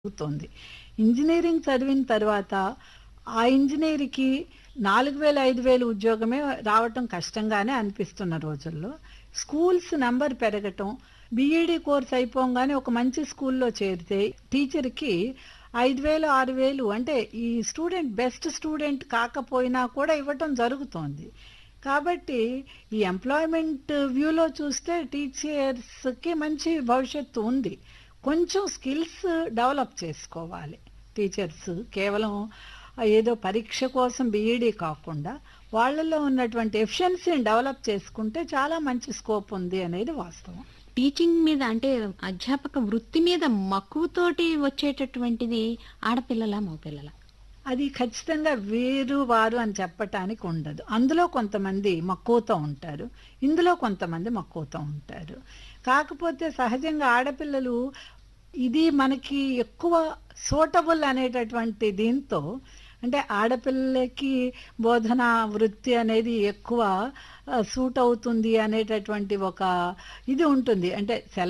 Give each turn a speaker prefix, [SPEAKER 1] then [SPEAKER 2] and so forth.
[SPEAKER 1] అవుతుంది ఇంజనీరింగ్ చదివిన తర్వాత ఆ ఇంజనీర్కి నాలుగు వేలు ఐదు వేలు ఉద్యోగమే రావటం కష్టంగానే అనిపిస్తున్న రోజుల్లో స్కూల్స్ నంబర్ పెరగటం బీఈడి కోర్స్ అయిపోగానే ఒక మంచి స్కూల్లో చేరితే టీచర్కి ఐదు వేలు ఆరు వేలు అంటే ఈ స్టూడెంట్ బెస్ట్ స్టూడెంట్ కాకపోయినా కూడా ఇవ్వటం జరుగుతోంది కాబట్టి ఈ ఎంప్లాయ్మెంట్ వ్యూలో చూస్తే టీచర్స్కి మంచి భవిష్యత్తు ఉంది కొంచెం స్కిల్స్ డెవలప్ చేసుకోవాలి టీచర్స్ కేవలం ఏదో పరీక్ష కోసం బీఈడీ కాకుండా వాళ్ళలో ఉన్నటువంటి ఎఫిషియన్సీని డెవలప్ చేసుకుంటే చాలా మంచి స్కోప్ ఉంది అనేది వాస్తవం
[SPEAKER 2] టీచింగ్ మీద అంటే అధ్యాపక వృత్తి మీద మక్కువతోటి వచ్చేటటువంటిది ఆడపిల్లల మగపిల్లల
[SPEAKER 1] అది ఖచ్చితంగా వీరు వారు అని చెప్పటానికి ఉండదు అందులో కొంతమంది మక్కువతో ఉంటారు ఇందులో కొంతమంది మక్కువతో ఉంటారు కాకపోతే సహజంగా ఆడపిల్లలు ఇది మనకి ఎక్కువ సూటబుల్ అనేటటువంటి దీంతో అంటే ఆడపిల్లకి బోధన వృత్తి అనేది ఎక్కువ సూట్ అవుతుంది అనేటటువంటి ఒక ఇది ఉంటుంది అంటే